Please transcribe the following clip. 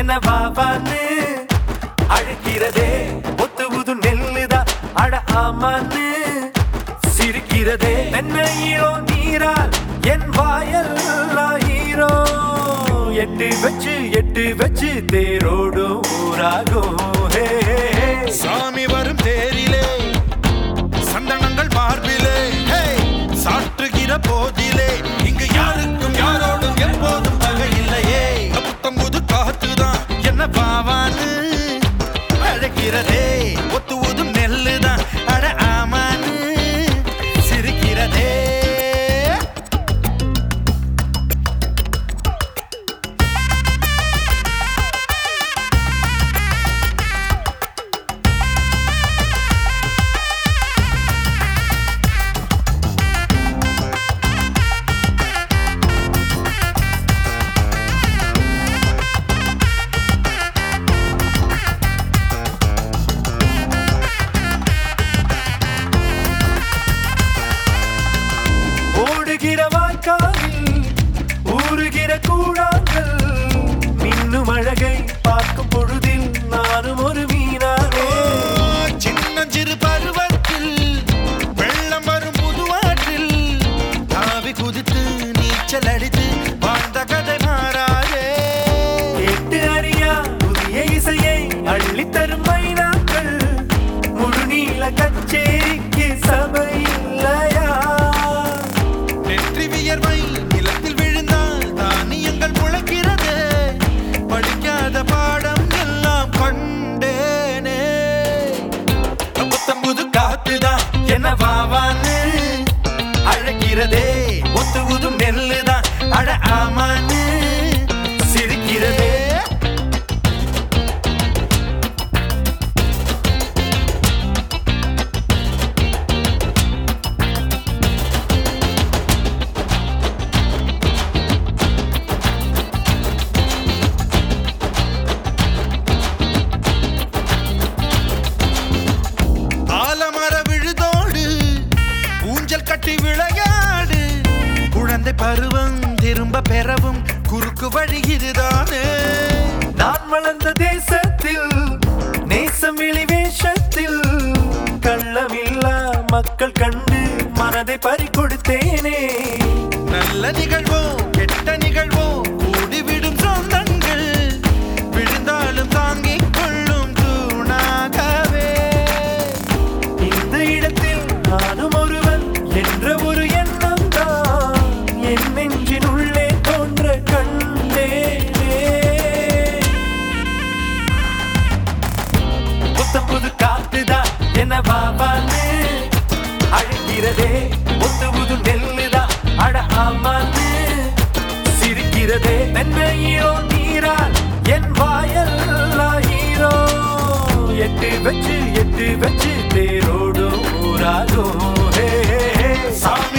என்ன வாவான்னு அழைக்கிறதே ஒத்து புது நெல்லுதான் அட ஆமான்னு சிரிக்கிறதே என்ன ஹீரோ நீரால் என் வாயெல்லாம் ஹீரோ எட்டு வச்சு எட்டு வச்சு தேரோடும் ஊராகும் ஹே, ஹே, ஹே. சாமி வரும் தேரிலே சந்தனங்கள் மார்பிலே ஹே! சாற்றுகிற போதிலே இங்கு யாருக்கும் யாரோடும் எப்போதும் பகை இல்லையே புத்தம் புது காத்துதான் என்ன பாவான்னு அழைக்கிறதே ஒத்து ஊதும் நெல்லுதான் அட ஆமான்னு சிரிக்கிறதே ஓடுகிற வாய்க்காலில் ஊறுகிற கூழாங்கள் மின்னும் அழகை பார்க்கும் பொழுதில் நானும் ஒரு மீனானே சின்னஞ்சிறு பருவத்தில் வெள்ளம் வரும் புதுவாற்றில் தாவி குதித்து நீச்சல் அடித்து வாழ்ந்த கதை மாறாதே கேட்டு அறியா புதிய இசையை அள்ளித்தரும் மைனாக்கள் முழு நீள கச்சேரிக்கு சபை இல்லையா நெற்றி வியர்வை நிலத்தில் விழுந்தால் தானியங்கள் முளைக்கிறது படிக்காத பாடம் எல்லாம் கண்டேனே புத்தம் புது காத்துதான் என்ன வாவான்னு அழைக்கிறதே ஒத்து ஊதும் நெல்லுதான் அட ஆமான்னு சிரிக்கிறதே ஆலமர விழுதோடு ஊஞ்சல் கட்டி விளையாடு குழந்தை பருவம் திரும்ப பெறவும் குறுக்கு வழி இதுதானே நான் வளர்ந்த தேசத்தில் நேசம் வெளி வேஷத்தில் கள்ளமில்லா மக்கள் கண்டு மனதை பறிகொடுத்தேனே நல்ல நிகழ்வோ கெட்ட நிகழ்வோ கூடிவிடும் சொந்தங்கள் விழுந்தாலும் தாங்கிக் கொள்ளும் தூணாகவே இந்த இடத்தில் நானும் ஒருவன் என்ற ஒரு எண்ணம் தான் என் நெஞ்சின் உள்ளே தோன்ற கண்டேனே புத்தம் புது காத்துதான் என்ன பாபான்னு அழைக்கிறதே ஒத்து புது நெல்லுதான் அட ஆமான்னு சிரிக்கிறதே என்ன ஹீரோ நீரால் என் வாயெல்லாம் ஹீரோ எட்டு வச்சு எட்டு வச்சு தேரோடும் ஊராகும் ஹே, ஹே, ஹே. சாமி